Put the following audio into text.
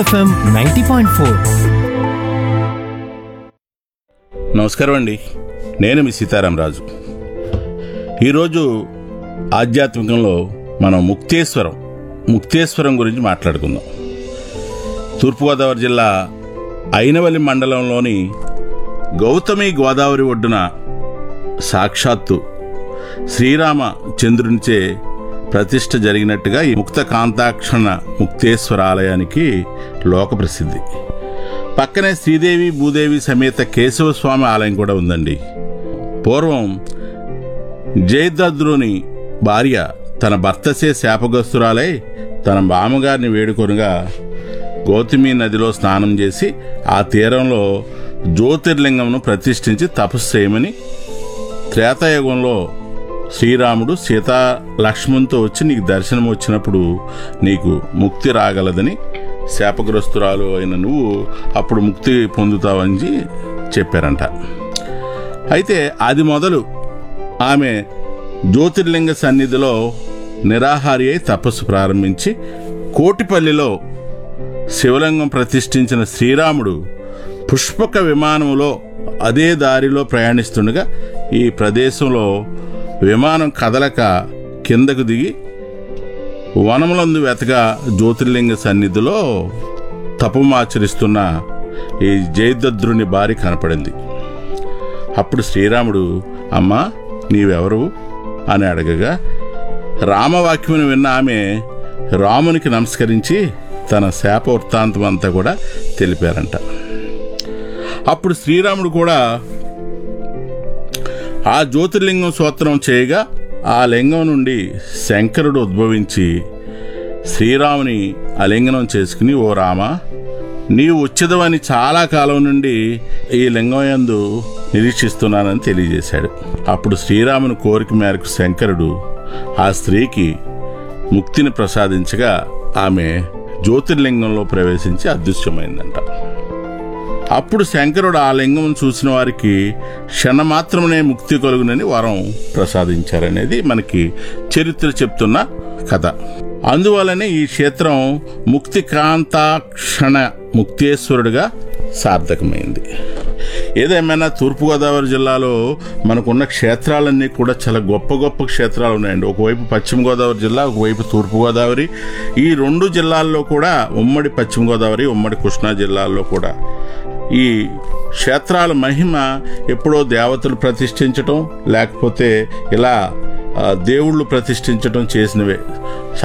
FM ninety point four నమస్కారం అండి నేను మీ సీతారామరాజు ఈరోజు ఆధ్యాత్మికంలో మనం ముక్తేశ్వరం ముక్తేశ్వరం గురించి మాట్లాడుకుందాం తూర్పుగోదావరి జిల్లా అయినవల్లి మండలంలోని గౌతమి గోదావరి ఒడ్డున సాక్షాత్తు శ్రీరామ చంద్రునిచే ప్రతిష్ఠ జరిగినట్టుగా ఈ ముక్త కాంతాక్షణ ముక్తేశ్వర ఆలయానికి లోక ప్రసిద్ధి పక్కనే శ్రీదేవి భూదేవి సమేత కేశవస్వామి ఆలయం కూడా ఉందండి పూర్వం జయద్రుని భార్య తన భర్తసే శాపగ్రస్తురాలై తన బామ్మగారిని వేడుకొనగా గౌతమి నదిలో స్నానం చేసి ఆ తీరంలో జ్యోతిర్లింగంను ప్రతిష్ఠించి తపస్సు చేయమని త్రేతాయుగంలో శ్రీరాముడు సీతా లక్ష్మణ్తో వచ్చి నీకు దర్శనం వచ్చినప్పుడు నీకు ముక్తి రాగలదని శాపగ్రస్తురాలు అయిన నువ్వు అప్పుడు ముక్తి పొందుతావని చెప్పారంట అయితే అది మొదలు ఆమె జ్యోతిర్లింగ సన్నిధిలో నిరాహారి అయి తపస్సు ప్రారంభించి కోటిపల్లిలో శివలింగం ప్రతిష్ఠించిన శ్రీరాముడు పుష్పక విమానంలో అదే దారిలో ప్రయాణిస్తుండగా ఈ ప్రదేశంలో విమానం కదలక కిందకు దిగి వనములందు వెతగా జ్యోతిర్లింగ సన్నిధిలో తపమాచరిస్తున్న ఈ జయదద్రుని భార్య కనపడింది అప్పుడు శ్రీరాముడు అమ్మా నీవెవరు అని అడగగా రామవాక్యమును విన్న ఆమె రామునికి నమస్కరించి తన శాప వృత్తాంతం అంతా కూడా తెలిపారంట అప్పుడు శ్రీరాముడు కూడా ఆ జ్యోతిర్లింగం సూత్రం చేయగా ఆ లింగం నుండి శంకరుడు ఉద్భవించి శ్రీరాముని అలింగనం చేసుకుని ఓ రామ నీవు వచ్చేదవని చాలా కాలం నుండి ఈ లింగం యందు నిరీక్షిస్తున్నానని తెలియజేశాడు అప్పుడు శ్రీరాముని కోరిక మేరకు శంకరుడు ఆ స్త్రీకి ముక్తిని ప్రసాదించగా ఆమె జ్యోతిర్లింగంలో ప్రవేశించి అదృశ్యమైందంట అప్పుడు శంకరుడు ఆ లింగం చూసిన వారికి క్షణమాత్రమే ముక్తి కలుగునని వరం ప్రసాదించారనేది మనకి చరిత్ర చెప్తున్న కథ అందువలనే ఈ క్షేత్రం ముక్తి కాంతాక్షణ ముక్తేశ్వరుడిగా సార్థకమైంది ఏదేమైనా తూర్పుగోదావరి జిల్లాలో మనకున్న క్షేత్రాలన్నీ కూడా చాలా గొప్ప గొప్ప క్షేత్రాలు ఉన్నాయండి ఒకవైపు పశ్చిమ గోదావరి జిల్లా ఒకవైపు తూర్పుగోదావరి ఈ రెండు జిల్లాల్లో కూడా ఉమ్మడి పశ్చిమ గోదావరి ఉమ్మడి కృష్ణా జిల్లాల్లో కూడా ఈ క్షేత్రాల మహిమ ఎప్పుడో దేవతలు ప్రతిష్ఠించటం లేకపోతే ఇలా ఆ, దేవుళ్ళు ప్రతిష్ఠించటం చేసినవే